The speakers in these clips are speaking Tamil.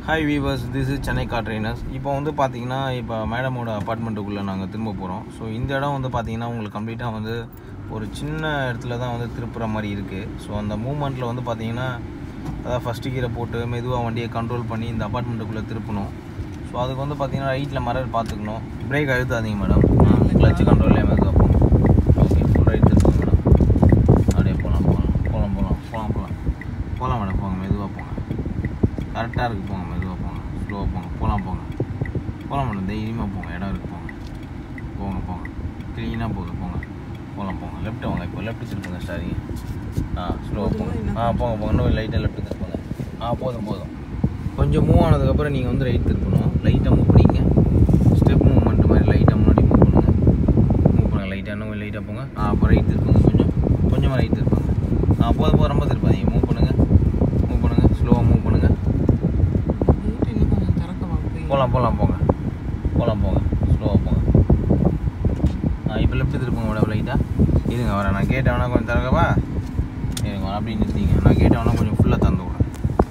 Hi viewers this is Chennai car trainers இப்போ வந்து பார்த்தீங்கன்னா இப்போ மேடமோட அப்பார்ட்மெண்ட்டுக்குள்ளே நாங்கள் திரும்ப போகிறோம் ஸோ இந்த இடம் வந்து பார்த்தீங்கன்னா உங்களுக்கு கம்ப்ளீட்டாக வந்து ஒரு சின்ன இடத்துல தான் வந்து திருப்புற மாதிரி இருக்குது ஸோ அந்த மூமெண்ட்டில் வந்து பார்த்தீங்கன்னா அதாவது ஃபஸ்ட்டு கீரை போட்டு மெதுவாக வண்டியை கண்ட்ரோல் பண்ணி இந்த அப்பார்ட்மெண்ட்டுக்குள்ளே திருப்பணும் ஸோ அதுக்கு வந்து பார்த்தீங்கன்னா ரைட்டில் மரர் பார்த்துக்கணும் பிரேக் அழுத்தாதீங்க மேடம் கிளச்சு கண்ட்ரோல்லே மெதுவாக போகணும் ஓகே ஃபுல் ரைட் திருப்போம் மேடம் அப்படியே போகலாம் போகலாம் போகலாம் போகலாம் போகலாம் போகலாம் போகலாம் மேடம் போங்க மெதுவாக போங்க கரெக்டாக இருக்கு போங்க மெதுவாக போங்க ஸ்லோவாக போங்க போகலாம் போங்க போகலாம் மேடம் தைரியமாக போங்க இடம் இருக்கு போங்க போங்க போங்க க்ளீனாக போகுது போங்க போகலாம் போங்க லெஃப்ட் வாங்க இப்போ லெஃப்ட் திருப்புங்க ஸ்டாரிங்க ஆ ஸ்லோவாக போங்க ஆ போங்க போங்க இன்னும் லைட்டாக லெஃப்ட் திருப்புங்க ஆ போதும் போதும் கொஞ்சம் மூவ் ஆனதுக்கப்புறம் நீங்கள் வந்து ரைட் திருப்பணும் லைட்டாக மூவ் பண்ணிங்க ஸ்டெப் மூவ்மெண்ட் மாதிரி லைட்டாக முன்னாடி மூவ் பண்ணுங்கள் மூவ் பண்ணுங்க லைட்டாக இன்னும் லைட்டாக போங்க ஆ அப்போ ரைட் திருப்புங்க கொஞ்சம் கொஞ்சமாக ரைட் திருப்புங்க ஆ போதும் போதும் ரொம்ப திருப்பாதீங்க மூவ் பண்ணுங்கள் மூவ் பண்ணுங்கள் ஸ்லோவாக மூவ் பண்ணுங்கள் வீட்டு இன்னும் கொஞ்சம் திறக்கவா போய் போகலாம் போகலாம் போங்க போகலாம் போங்க ஸ்லோவாக போங்க ஆ இப்போ லெஃப்ட் திருப்புங்க மேடம் லைட்டாக இருங்க வரேன் நான் கேட்டேன் வேணா கொஞ்சம் திறக்கவா இருங்க வரேன் அப்படி நிறுத்திங்க நான் கேட்டேன் வேணா கொஞ்சம் ஃபுல்லாக தந்து விடுறேன்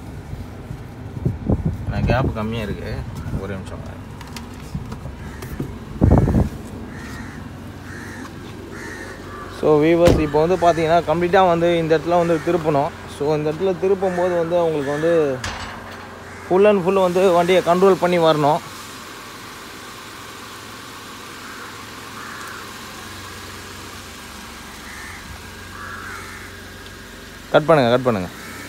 நான் கேப் கம்மியாக இருக்குது ஒரே நிமிஷம் வரேன். ஸோ வீவர்ஸ் இப்போ வந்து பார்த்தீங்கன்னா கம்ப்ளீட்டாக வந்து இந்த இடத்துல வந்து திருப்பணும் ஸோ இந்த இடத்துல திருப்பும் போது வந்து அவங்களுக்கு வந்து ஃபுல் அண்ட் ஃபுல் வந்து வண்டியை கண்ட்ரோல் பண்ணி வரணும் கட் பண்ணுங்க கட் பண்ணுங்க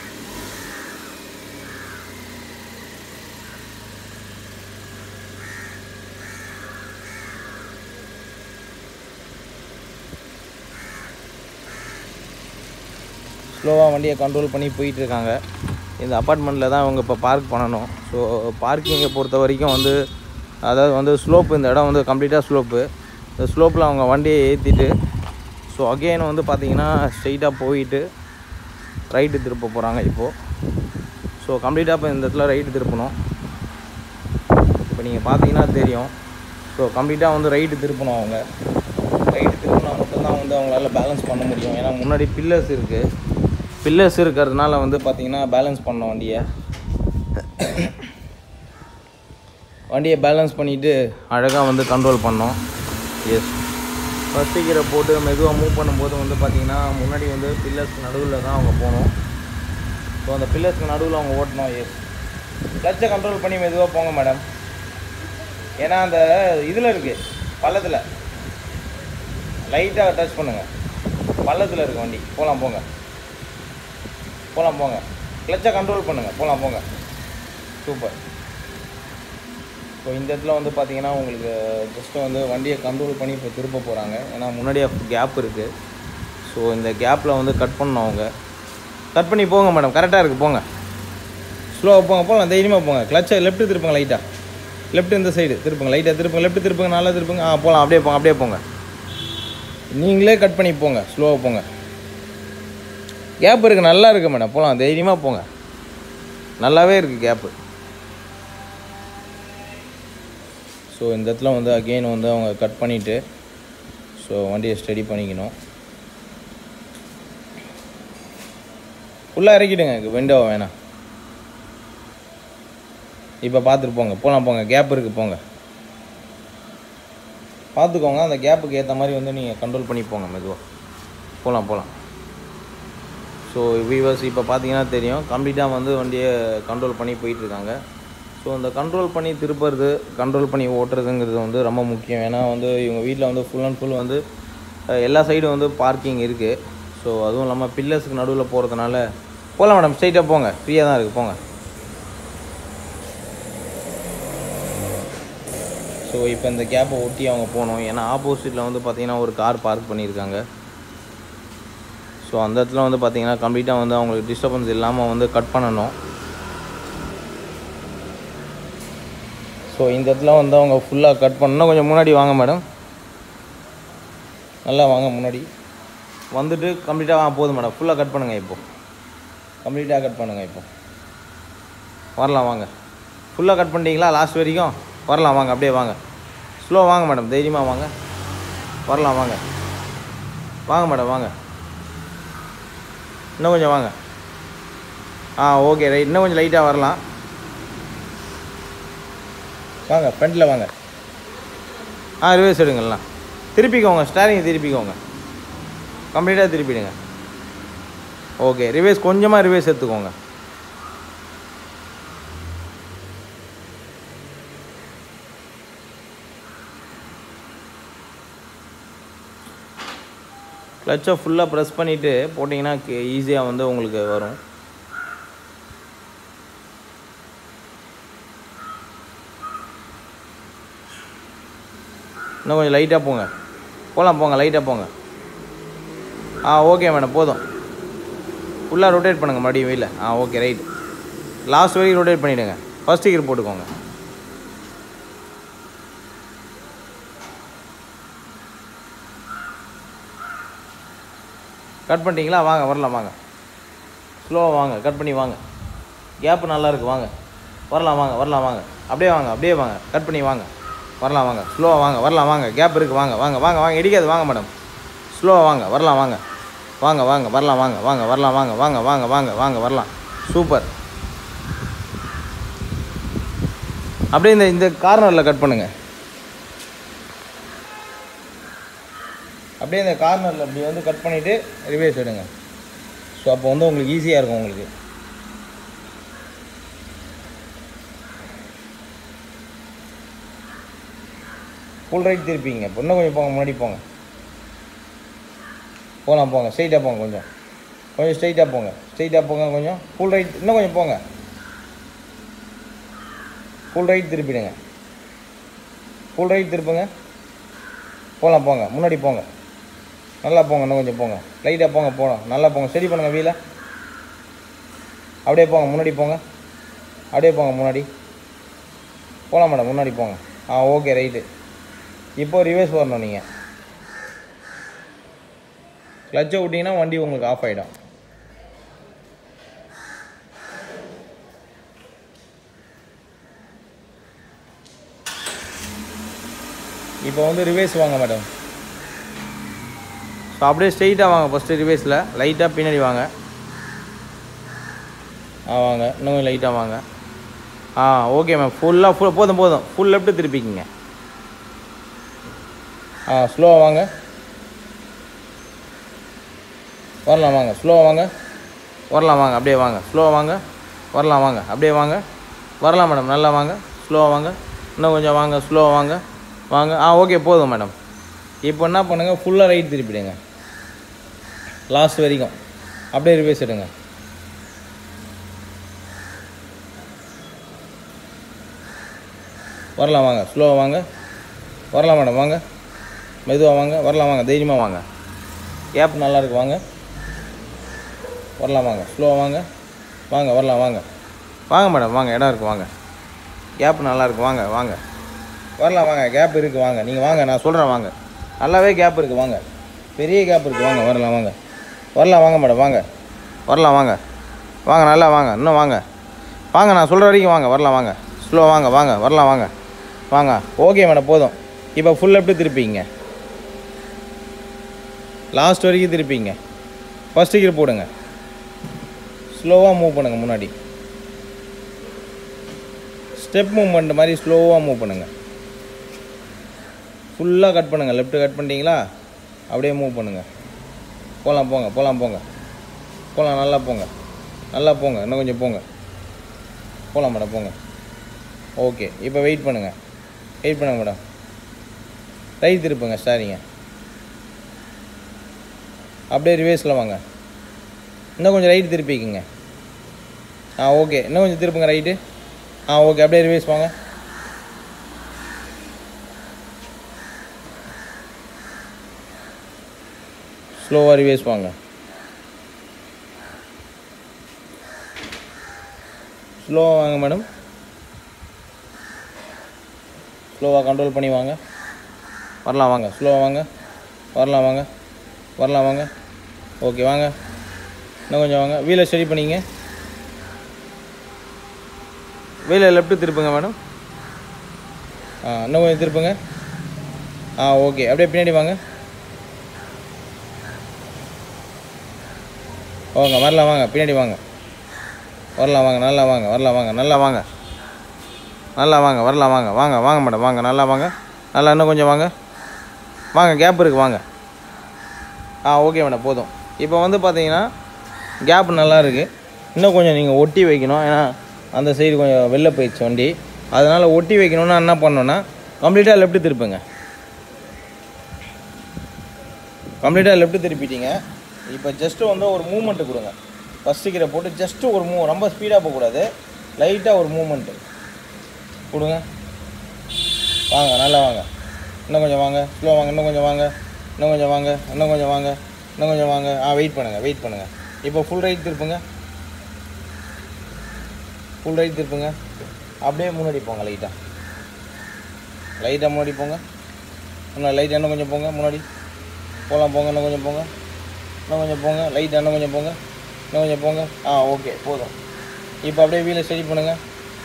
ஸ்லோவாக வண்டியை கண்ட்ரோல் பண்ணி போயிட்டு இருக்காங்க இந்த அப்பார்ட்மெண்ட்டில் தான் அவங்க இப்போ பார்க் பண்ணணும் ஸோ பார்க்கிங்கை பொறுத்த வரைக்கும் வந்து அதாவது வந்து ஸ்லோப்பு இந்த இடம் வந்து கம்ப்ளீட்டாக ஸ்லோப்பு இந்த ஸ்லோப்பில் அவங்க வண்டியை ஏற்றிட்டு ஸோ அகெயின் வந்து பார்த்தீங்கன்னா ஸ்ட்ரைட்டாக போயிட்டு ரைட்டு திருப்ப போகிறாங்க இப்போது ஸோ கம்ப்ளீட்டாக இப்போ இந்த இடத்துல ரைட்டு திருப்பணும் இப்போ நீங்கள் பார்த்தீங்கன்னா தெரியும் ஸோ கம்ப்ளீட்டாக வந்து ரைட்டு திருப்பணும் அவங்க ரைட்டு திருப்பினா மட்டும்தான் வந்து அவங்களால பேலன்ஸ் பண்ண முடியும் ஏன்னா முன்னாடி பில்லர்ஸ் இருக்குது பில்லர்ஸ் இருக்கிறதுனால வந்து பார்த்தீங்கன்னா பேலன்ஸ் பண்ணோம் வண்டியை வண்டியை பேலன்ஸ் பண்ணிவிட்டு அழகாக வந்து கண்ட்ரோல் பண்ணோம் எஸ் ஃபஸ்ட்டு கீரை போட்டு மெதுவாக மூவ் பண்ணும்போது வந்து பார்த்தீங்கன்னா முன்னாடி வந்து பில்லர்ஸ்க்கு நடுவில் தான் அவங்க போகணும் ஸோ அந்த பில்லர்ஸ்க்கு நடுவில் அவங்க ஓட்டணும் எஸ் கிளச்சை கண்ட்ரோல் பண்ணி மெதுவாக போங்க மேடம் ஏன்னா அந்த இதில் இருக்குது பள்ளத்தில் லைட்டாக டச் பண்ணுங்கள் பள்ளத்தில் இருக்கு வண்டி போகலாம் போங்க போகலாம் போங்க கிளச்சை கண்ட்ரோல் பண்ணுங்கள் போகலாம் போங்க சூப்பர் ஸோ இந்த இடத்துல வந்து பார்த்தீங்கன்னா உங்களுக்கு ஜஸ்ட்டு வந்து வண்டியை கண்ட்ரோல் பண்ணி இப்போ திருப்ப போகிறாங்க ஏன்னா முன்னாடியே கேப் இருக்குது ஸோ இந்த கேப்பில் வந்து கட் பண்ணணும் அவங்க கட் பண்ணி போங்க மேடம் கரெக்டாக இருக்குது போங்க ஸ்லோவாக போங்க போகலாம் தைரியமாக போங்க கிளச்சை லெஃப்ட்டு திருப்புங்க லைட்டாக லெஃப்ட் இந்த சைடு திருப்புங்க லைட்டாக திருப்புங்க லெஃப்ட் திருப்புங்க நல்லா திருப்புங்க ஆ போகலாம் அப்படியே போங்க அப்படியே போங்க நீங்களே கட் பண்ணி போங்க ஸ்லோவாக போங்க கேப் இருக்குது நல்லா இருக்குது மேடம் போகலாம் தைரியமாக போங்க நல்லாவே இருக்குது கேப்பு ஸோ இந்த இடத்துல வந்து அகெயின் வந்து அவங்க கட் பண்ணிவிட்டு ஸோ வண்டியை ஸ்டடி பண்ணிக்கணும் ஃபுல்லாக இறக்கிடுங்க விண்டோவை வேணாம் இப்போ பார்த்துட்டு போங்க போகலாம் போங்க கேப் இருக்குது போங்க பார்த்துக்கோங்க அந்த கேப்புக்கு ஏற்ற மாதிரி வந்து நீங்கள் கண்ட்ரோல் பண்ணி போங்க மெதுவாக போகலாம் போகலாம் ஸோ வீவர்ஸ் இப்போ பார்த்தீங்கன்னா தெரியும் கம்ப்ளீட்டாக வந்து வண்டியை கண்ட்ரோல் பண்ணி போயிட்டுருக்காங்க ஸோ இந்த கண்ட்ரோல் பண்ணி திருப்புறது கண்ட்ரோல் பண்ணி ஓட்டுறதுங்கிறது வந்து ரொம்ப முக்கியம் ஏன்னா வந்து இவங்க வீட்டில் வந்து ஃபுல் அண்ட் ஃபுல் வந்து அஹ், எல்லா சைடும் வந்து பார்க்கிங் இருக்குது ஸோ அதுவும் இல்லாமல் பில்லர்ஸுக்கு நடுவில் போகிறதுனால போகலாம் மேடம் ஸ்ட்ரைட்டாக போங்க ஃப்ரீயாக தான் இருக்குது போங்க ஸோ இப்போ இந்த கேப்பை ஒட்டி அவங்க போகணும் ஏன்னா ஆப்போசிட்டில் வந்து பார்த்தீங்கன்னா ஒரு கார் பார்க் பண்ணியிருக்காங்க ஸோ அந்த இடத்துல வந்து பார்த்தீங்கன்னா கம்ப்ளீட்டாக வந்து அவங்களுக்கு டிஸ்டர்பன்ஸ் இல்லாமல் வந்து கட் பண்ணணும் ஸோ இந்த இடத்துல வந்து அவங்க ஃபுல்லாக கட் பண்ணணும் கொஞ்சம் முன்னாடி வாங்க மேடம் நல்லா வாங்க முன்னாடி வந்துட்டு கம்ப்ளீட்டாக வாங்க போதும் மேடம் ஃபுல்லாக கட் பண்ணுங்கள் இப்போ கம்ப்ளீட்டாக கட் பண்ணுங்கள் இப்போ வரலாம் வாங்க ஃபுல்லாக கட் பண்ணிட்டீங்களா லாஸ்ட் வரைக்கும் வரலாம் வாங்க அப்படியே வாங்க ஸ்லோ வாங்க மேடம் தைரியமாக வாங்க வரலாம் வாங்க வாங்க மேடம் வாங்க இன்னும் கொஞ்சம் வாங்க ஆ ஓகே ரைட் இன்னும் கொஞ்சம் லைட்டாக வரலாம் வாங்க ஃப்ரண்ட்டில் வாங்க ஆ ரிவர்ஸ் எடுங்கலாம் திருப்பிக்கோங்க ஸ்டாரிங் திருப்பிக்கோங்க கம்ப்ளீட்டாக திருப்பிடுங்க ஓகே ரிவர்ஸ் கொஞ்சமாக ரிவர்ஸ் எடுத்துக்கோங்க கிளச்சை ஃபுல்லாக ப்ரெஸ் பண்ணிவிட்டு போட்டிங்கன்னா ஈஸியாக வந்து உங்களுக்கு வரும் இன்னும் கொஞ்சம் லைட்டாக போங்க போகலாம் போங்க லைட்டாக போங்க ஆ ஓகே மேடம் போதும் ஃபுல்லாக ரொட்டேட் பண்ணுங்கள் மறுபடியும் வெயில ஆ ஓகே ரைட் லாஸ்ட் வரைக்கும் ரொட்டேட் பண்ணிவிடுங்க ஃபஸ்ட் டிக்கெட் போட்டுக்கோங்க கட் பண்ணிட்டீங்களா வாங்க வரலாம் வாங்க ஸ்லோவாக வாங்க கட் பண்ணி வாங்க கேப்பு நல்லா இருக்கு வாங்க வரலாம் வாங்க வரலாம் வாங்க அப்படியே வாங்க அப்படியே வாங்க கட் பண்ணி வாங்க வரலாம் வாங்க ஸ்லோவாக வாங்க வரலாம் வாங்க கேப் இருக்குது வாங்க வாங்க வாங்க வாங்க இடிக்காது வாங்க மேடம் ஸ்லோவாக வாங்க வரலாம் வாங்க வாங்க வாங்க வரலாம் வாங்க வாங்க வரலாம் வாங்க வாங்க வாங்க வாங்க வாங்க வரலாம் சூப்பர் அப்படியே இந்த இந்த கார்னரில் கட் பண்ணுங்க அப்படியே இந்த கார்னரில் அப்படி வந்து கட் பண்ணிவிட்டு ரிவேஸ் எடுங்க ஸோ அப்போ வந்து உங்களுக்கு ஈஸியாக இருக்கும் உங்களுக்கு ஃபுல் ரைட் திருப்பிங்க இப்போ இன்னும் கொஞ்சம் போங்க முன்னாடி போங்க போகலாம் போங்க ஸ்ட்ரைட்டாக போங்க கொஞ்சம் கொஞ்சம் ஸ்ட்ரைட்டாக போங்க ஸ்ட்ரைட்டாக போங்க கொஞ்சம் ஃபுல் ரைட் இன்னும் கொஞ்சம் போங்க ஃபுல் ரைட் திருப்பிடுங்க ஃபுல் ரைட் திருப்புங்க போகலாம் போங்க முன்னாடி போங்க நல்லா போங்க இன்னும் கொஞ்சம் போங்க லைட்டாக போங்க போகலாம் நல்லா போங்க சரி பண்ணுங்கள் வீலை அப்படியே போங்க முன்னாடி போங்க அப்படியே போங்க முன்னாடி போகலாம் மேடம் முன்னாடி போங்க ஆ ஓகே ரைட்டு இப்போ ரிவர்ஸ் வரணும் நீங்கள் கிளச்சை விட்டிங்கன்னா வண்டி உங்களுக்கு ஆஃப் ஆகிடும் இப்போ வந்து ரிவேஸ் வாங்க மேடம் ஸோ அப்படியே ஸ்ட்ரெயிட்டாக வாங்க ஃபஸ்ட்டு ரிவேஸில் லைட்டாக பின்னாடி வாங்க ஆ வாங்க இன்னும் லைட்டாக வாங்க ஆ ஓகே மேம் ஃபுல்லாக ஃபுல் போதும் போதும் ஃபுல் லெஃப்ட்டு திருப்பிக்கிங்க ஆ ஸ்லோவாக வாங்க வரலாம் வாங்க ஸ்லோவாக வாங்க வரலாம் வாங்க அப்படியே வாங்க ஸ்லோவாக வாங்க வரலாம் வாங்க அப்படியே வாங்க வரலாம் மேடம் நல்லா வாங்க ஸ்லோவாக வாங்க இன்னும் கொஞ்சம் வாங்க ஸ்லோவாக வாங்க வாங்க ஆ ஓகே போதும் மேடம் இப்போ என்ன பண்ணுங்கள் ஃபுல்லாக ரைட் திருப்பிடுங்க லாஸ்ட் வரைக்கும் அப்படியே ரிவேஸ் எடுங்க வரலாம் வாங்க ஸ்லோவாக வாங்க வரலாம் மேடம் வாங்க மெதுவாக வாங்க வரலாம் வாங்க தைரியமாக வாங்க கேப் நல்லா இருக்கு வாங்க வரலாம் வாங்க ஸ்லோவாக வாங்க வாங்க வரலாம் வாங்க வாங்க மேடம் வாங்க இடம் இருக்குது வாங்க கேப் நல்லா இருக்கு வாங்க வாங்க வரலாம் வாங்க கேப் இருக்குது வாங்க நீங்கள் வாங்க நான் சொல்கிறேன் வாங்க நல்லாவே கேப் இருக்குது வாங்க பெரிய கேப் இருக்குது வாங்க வரலாம் வாங்க வரலாம் வாங்க மேடம் வாங்க வரலாம் வாங்க வாங்க நல்லா வாங்க இன்னும் வாங்க வாங்க நான் சொல்கிற வரைக்கும் வாங்க வரலாம் வாங்க ஸ்லோ வாங்க வாங்க வரலாம் வாங்க வாங்க ஓகே மேடம் போதும் இப்போ ஃபுல் எப்படி திருப்பிங்க லாஸ்ட் வரைக்கும் திருப்பிங்க ஃபஸ்ட் கீர் போடுங்க ஸ்லோவாக மூவ் பண்ணுங்க முன்னாடி ஸ்டெப் மூவ்மெண்ட் மாதிரி ஸ்லோவாக மூவ் பண்ணுங்க ஃபுல்லாக கட் பண்ணுங்கள் லெஃப்ட் கட் பண்ணிட்டீங்களா அப்படியே மூவ் பண்ணுங்கள் போகலாம் போங்க போகலாம் போங்க போகலாம் நல்லா போங்க நல்லா போங்க இன்னும் கொஞ்சம் போங்க போகலாம் மேடம் போங்க ஓகே இப்போ வெயிட் பண்ணுங்கள் வெயிட் பண்ணுங்க மேடம் ரைட் திருப்புங்க ஸ்டாரிங்க அப்படியே ரிவேஸில் வாங்க இன்னும் கொஞ்சம் ரைட் திருப்பிக்குங்க ஆ ஓகே இன்னும் கொஞ்சம் திருப்புங்க ரைட்டு ஆ ஓகே அப்படியே ரிவேஸ் வாங்க ஸ்லோவாக ரிவேஸ் வாங்க ஸ்லோவாக வாங்க மேடம் ஸ்லோவாக கண்ட்ரோல் பண்ணி வாங்க வரலாம் வாங்க ஸ்லோவாக வாங்க வரலாம் வாங்க வரலாம் வாங்க ஓகே வாங்க இன்னும் கொஞ்சம் வாங்க வீலை ஸ்டடி பண்ணிங்க வீலை லெஃப்ட்டு திருப்புங்க மேடம் ஆ இன்னும் கொஞ்சம் திருப்புங்க ஆ ஓகே அப்படியே பின்னாடி வாங்க வாங்க வரலாம் வாங்க பின்னாடி வாங்க வரலாம் வாங்க நல்லா வாங்க வரலாம் வாங்க நல்லா வாங்க நல்லா வாங்க வரலாம் வாங்க வாங்க வாங்க மேடம் வாங்க நல்லா வாங்க நல்லா இன்னும் கொஞ்சம் வாங்க வாங்க கேப் இருக்குது வாங்க ஆ ஓகே மேடம் போதும் இப்போ வந்து பார்த்தீங்கன்னா கேப் நல்லா இருக்குது இன்னும் கொஞ்சம் நீங்கள் ஒட்டி வைக்கணும் ஏன்னா அந்த சைடு கொஞ்சம் வெளில போயிடுச்சு வண்டி அதனால் ஒட்டி வைக்கணும்னா என்ன பண்ணணும்னா கம்ப்ளீட்டாக லெஃப்ட் திருப்புங்க கம்ப்ளீட்டாக லெஃப்ட் திருப்பிட்டீங்க இப்போ ஜஸ்ட்டு வந்து ஒரு மூமெண்ட்டு கொடுங்க ஃபஸ்ட்டு கீரை போட்டு ஜஸ்ட்டு ஒரு மூவ் ரொம்ப ஸ்பீடாக போகக்கூடாது லைட்டாக ஒரு மூமெண்ட்டு கொடுங்க வாங்க நல்லா வாங்க இன்னும் கொஞ்சம் வாங்க ஸ்லோ வாங்க இன்னும் கொஞ்சம் வாங்க இன்னும் கொஞ்சம் வாங்க இன்னும் கொஞ்சம் வாங்க இன்னும் கொஞ்சம் வாங்க ஆ வெயிட் பண்ணுங்கள் வெயிட் பண்ணுங்கள் இப்போ ஃபுல் ரைட் திருப்புங்க ஃபுல் ரைட் திருப்புங்க அப்படியே முன்னாடி போங்க லைட்டாக லைட்டாக முன்னாடி போங்க இன்னும் லைட்டாக இன்னும் கொஞ்சம் போங்க முன்னாடி போகலாம் போங்க இன்னும் கொஞ்சம் போங்க இன்னும் கொஞ்சம் போங்க லைட்டாக இன்னும் கொஞ்சம் போங்க இன்னும் கொஞ்சம் போங்க ஆ ஓகே போதும் இப்போ அப்படியே வீலை ஸ்டடி பண்ணுங்கள்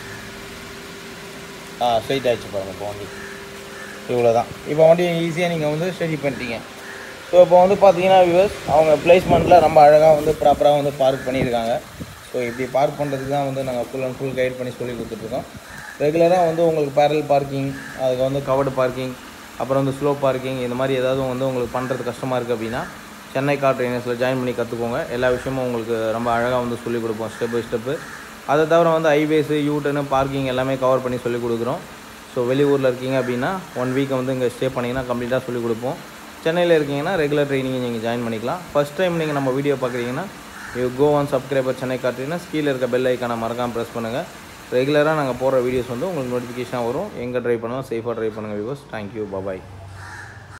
ஆ ஸ்ட்ரைட் ஆகிடுச்சு பாருங்கள் இப்போ வண்டி இவ்வளோ தான் இப்போ வண்டி ஈஸியாக நீங்கள் வந்து ஸ்டடி பண்ணிட்டீங்க ஸோ இப்போ வந்து பார்த்தீங்கன்னா வியூவர்ஸ் அவங்க பிளேஸ்மெண்ட்டில் ரொம்ப அழகாக வந்து ப்ராப்பராக வந்து பார்க் பண்ணியிருக்காங்க ஸோ இப்படி பார்க் பண்ணுறதுக்கு தான் வந்து நாங்கள் ஃபுல் அண்ட் ஃபுல் கைட் பண்ணி சொல்லி கொடுத்துட்ருக்கோம் ரெகுலராக வந்து உங்களுக்கு பேரல் பார்க்கிங் அதுக்கு வந்து கவர்டு பார்க்கிங் அப்புறம் வந்து ஸ்லோ பார்க்கிங் இந்த மாதிரி ஏதாவது வந்து உங்களுக்கு பண்ணுறது கஷ்டமாக இருக்குது அப்படின்னா சென்னை கார் ட்ரைனர்ஸில் ஜாயின் பண்ணி கற்றுக்கோங்க எல்லா விஷயமும் உங்களுக்கு ரொம்ப அழகாக வந்து சொல்லிக் கொடுப்போம் ஸ்டெப் பை ஸ்டெப்பு அதை தவிர வந்து ஹைவேஸு யூட்டனு பார்க்கிங் எல்லாமே கவர் பண்ணி சொல்லிக் கொடுக்குறோம் ஸோ வெளியூரில் இருக்கீங்க அப்படின்னா ஒன் வீக் வந்து இங்கே ஸ்டே பண்ணிங்கன்னா கம்ப்ளீட்டாக சொல்லிக் கொடுப்போம் சென்னையில் இருக்கீங்கன்னா ரெகுலர் ட்ரைனிங் நீங்கள் ஜாயின் பண்ணிக்கலாம் ஃபஸ்ட் டைம் நீங்கள் நம்ம வீடியோ பார்க்குறீங்கன்னா you go one subscriber Chennai காட்டுறீங்கன்னா கீழே இருக்க பெல் ஐக்கானை மறக்காமல் ப்ரெஸ் பண்ணுங்கள் ரெகுலராக நாங்கள் போடுற வீடியோஸ் வந்து உங்களுக்கு நோட்டிஃபிகேஷன் வரும் எங்கே ட்ரை பண்ணாலும் சேஃபாக ட்ரை பண்ணுங்கள் வியூவர்ஸ் தேங்க்யூ பாய்